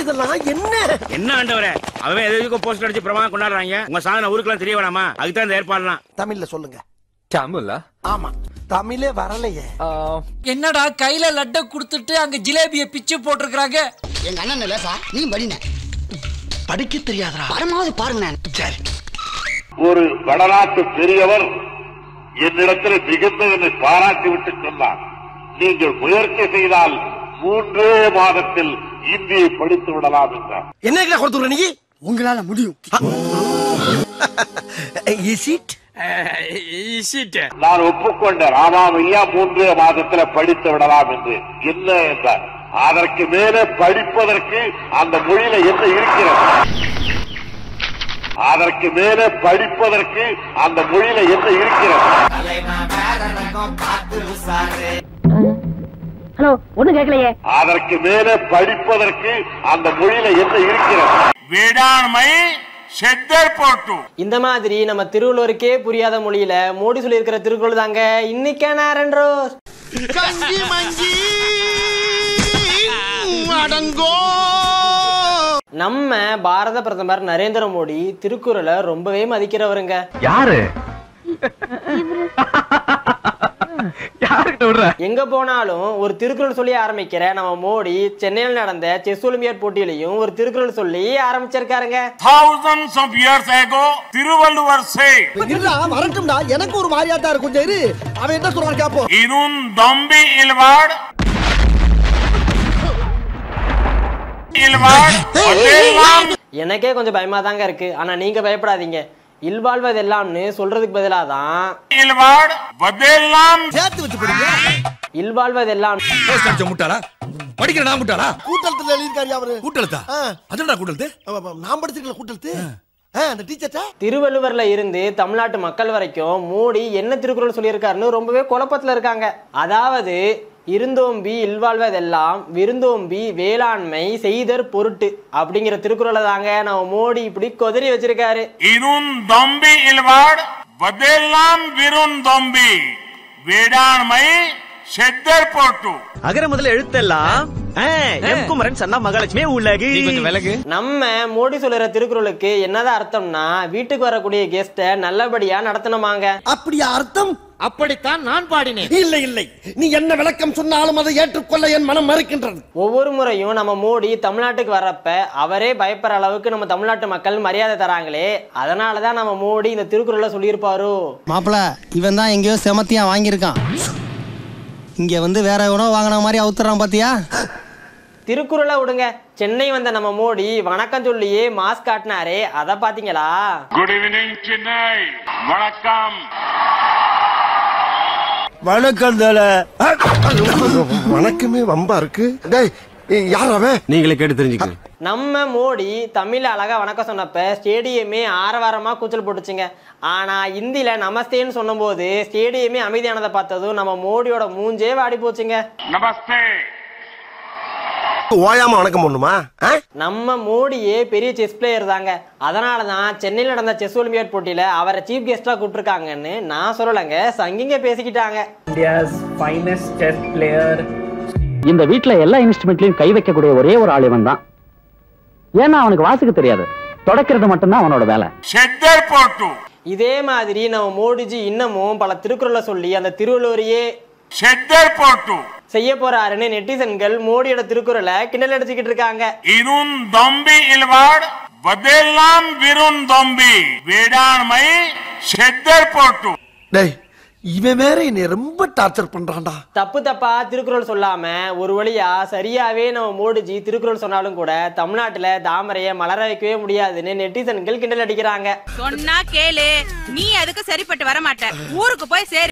இதெல்லாம் என்ன என்ன ஆண்டவரே அவன் எதுக்கும் போஸ்டர் அடிச்சு பிரமாதம் கொண்டாடுறாங்க உங்க சாதனை ஊருக்குலாம் தெரிய வேணாமா அதுக்கு தான் இந்த ஏற்பாடுலாம் தமிழ்ல சொல்லுங்க தமிழா ஆமா தமிழே வரலையே என்னடா கையில லட்ட குடுத்துட்டு அங்க ஜிலேபிய பிச்சு போட்டிருக்காங்க எங்க அண்ணன் லேசா நீ படின படிக்க தெரியாதா பரமாவது பாருங்க சரி ஒரு வடநாட்டு பெரியவர் என்னிடத்தில் மிகுந்த என்னை பாராட்டிவிட்டு சொன்னார் நீங்கள் முயற்சி செய்தால் மூன்றே மாதத்தில் இந்தியை படித்து விடலாம் என்றார் என்ன கொடுத்துற நீ உங்களால முடியும் இஸ் இட் நான் ஒப்புக்கொண்டேன் ஆமாம் ஐயா மூன்றே மாதத்துல படித்து விடலாம் என்று என்ன என்றார் அதற்கு மேலே படிப்பதற்கு அந்த மொழியில என்ன இருக்கிறது அதற்கு மேலே படிப்பதற்கு அந்த மொழியில என்ன இருக்கிறது ஹலோ ஒண்ணும் கேட்கலையே அதற்கு மேலே படிப்பதற்கு அந்த மொழியில என்ன இருக்கிறது வேளாண்மை செத்தர் போட்டு இந்த மாதிரி நம்ம திருவள்ளுவருக்கே புரியாத மொழியில மோடி சொல்லியிருக்கிற திருக்குறள் தாங்க இன்னைக்கான ரெண்டோ கஞ்சி மஞ்சி அடங்கோ நம்ம பாரத பிரதமர் நரேந்திர மோடி திருக்குறளை ரொம்பவே மதிக்கிறவருங்க யாரு யாருக்கிட்ட விடுற எங்க போனாலும் ஒரு திருக்குறள் சொல்லி ஆரம்பிக்கிற நம்ம மோடி சென்னையில் நடந்த செஸ் ஒலிம்பியாட் போட்டியிலையும் ஒரு திருக்குறள் சொல்லி ஆரம்பிச்சிருக்காருங்க thousands of years ago Thiruvalluvar say இருடா வரட்டும்டா எனக்கு ஒரு மாதிரியா தான் இருக்கும் கொஞ்சம் இரு அவன் என்ன சொல்றான் கேப்போம் இன்னும் தம்பி இல்வாட் இல்வாட் அதெல்லாம் எனக்கே கொஞ்சம் பயமா தாங்க இருக்கு ஆனா நீங்க பயப்படாதீங்க இல்வாழ்வதெல்லாம்னு சொல்றதுக்கு பதிலாக தான் இல்வாட் அதெல்லாம் சேர்த்து வச்சு படிங்க இல்வாழ்வதெல்லாம் முட்டாளா படிக்கிற நான் முட்டாளா கூட்டத்துல எழுதிருக்காரு அவரு கூட்டெழுத்தா ஆ. அதனடா கூட்டெழுத்து ஆமா, ஆமா. நான் படிச்சிருக்கல கூட்டத்து ஆ, அந்த டீச்சர்ட்ட திருவள்ளுவர்ல இருந்து தமிழ்நாட்டு மக்கள் வரைக்கும் மோடி என்ன திருக்குறள் சொல்லியிருக்காருன்னு ரொம்பவே குழப்பத்துல இருக்காங்க அதாவது இருந்தோம்பி இல்வாழ்வதெல்லாம் விருந்தோம்பி வேளாண்மை செய்தற் பொருட்டு அப்படிங்கிற திருக்குறளை தாங்க நம்ம மோடி இப்படி கொதறி வச்சிருக்காரு இன்னும் தம்பி இல்வாட் அதெல்லாம் விருந்தொம்பி வேளாண்மை செத்தர் போட்டு அகர முதல்ல எழுத்தெல்லாம் எம் குமரன் சன்னா மகாலட்சுமி உலகு கொஞ்சம் விலகு நம்ம மோடி சொல்லுற திருக்குறளுக்கு என்னதான் அர்த்தம்னா வீட்டுக்கு வரக்கூடிய கெஸ்ட நல்லபடியா நடத்தணுமாங்க அப்படியா அர்த்தம் அப்படித்தான் நான் பாடினேன் இல்லை இல்லை நீ என்ன விளக்கம் சொன்னாலும் அதை ஏற்றுக்கொள்ள என் மனம் மறுக்கின்றது ஒவ்வொரு முறையும் நம்ம மோடி தமிழ்நாட்டுக்கு வர்றப்ப அவரே பயப்படுற அளவுக்கு நம்ம தமிழ்நாட்டு மக்கள் மரியாதை தராங்களே அதனாலதான் நம்ம மோடி இந்த திருக்குறளை சொல்லியிருப்பாரோ மாப்பிள இவன் தான் எங்கேயோ செமத்தியா வாங்கியிருக்கான் இங்க வந்து வேற உணவு வாங்கின மாதிரி அவுத்துறான் பாத்தியா திருக்குறளை விடுங்க சென்னை வந்த நம்ம மோடி வணக்கம் சொல்லியே மாஸ்க் காட்டினாரே அதை பாத்தீங்களா குட் ஈவினிங் சென்னை வணக்கம் வணக்கம் வணக்கமே வம்பா இருக்கு டேய் யார் அவன் நீங்களே கேட்டு தெரிஞ்சுக்கங்க நம்ம மோடி தமிழ்ல அழகா வணக்கம் சொன்னப்ப ஸ்டேடியமே ஆரவாரமா கூச்சல் போட்டுச்சுங்க ஆனா இந்தியில நமஸ்தேன்னு சொன்னபோது ஸ்டேடியமே அமைதியானதை பார்த்ததும் நம்ம மோடியோட மூஞ்சே வாடி போச்சுங்க நமஸ்தே ஓயாம வணக்கம் பண்ணுமா நம்ம மோடியே பெரிய செஸ் பிளேயர் தாங்க அதனால தான் சென்னையில் நடந்த செஸ் ஒலிம்பியாட் போட்டியில அவரை சீஃப் கெஸ்டா கூப்பிட்டுருக்காங்கன்னு நான் சொல்லலைங்க சங்கிங்க பேசிக்கிட்டாங்க இந்த வீட்ல எல்லா இன்ஸ்ட்ருமெண்ட்லயும் கை வைக்கக்கூடிய ஒரே ஒரு ஆள் இவன் தான் ஏன்னா அவனுக்கு வாசிக்க தெரியாது தொடக்கிறது மட்டும்தான் அவனோட வேலை செத்தர் போட்டு இதே மாதிரி நம்ம மோடிஜி இன்னமும் பல திருக்குறளை சொல்லி அந்த திருவள்ளுவரையே செத்தர் போட்டு செய்ய போறாருன்னு நெட்டிசன்கள் மோடியோட திருக்குறளை கிண்டல் அடிச்சுக்கிட்டு இருக்காங்க இன்னும் தம்பி இல்வாட் அதெல்லாம் விருந்தொம்பி வேளாண்மை செத்தர் போட்டு டேய் இவன் வேற என்னை ரொம்ப டார்ச்சர் பண்றான்டா தப்பு தப்பா திருக்குறள் சொல்லாம ஒரு வழியா சரியாவே நம்ம மோடிஜி திருக்குறள் சொன்னாலும் கூட தமிழ்நாட்டுல தாமரைய மலர வைக்கவே முடியாதுன்னு நெட்டிசன்கள் கிண்டல் அடிக்கிறாங்க சொன்னா கேளு நீ அதுக்கு சரிப்பட்டு வர மாட்ட ஊருக்கு போய் சேரு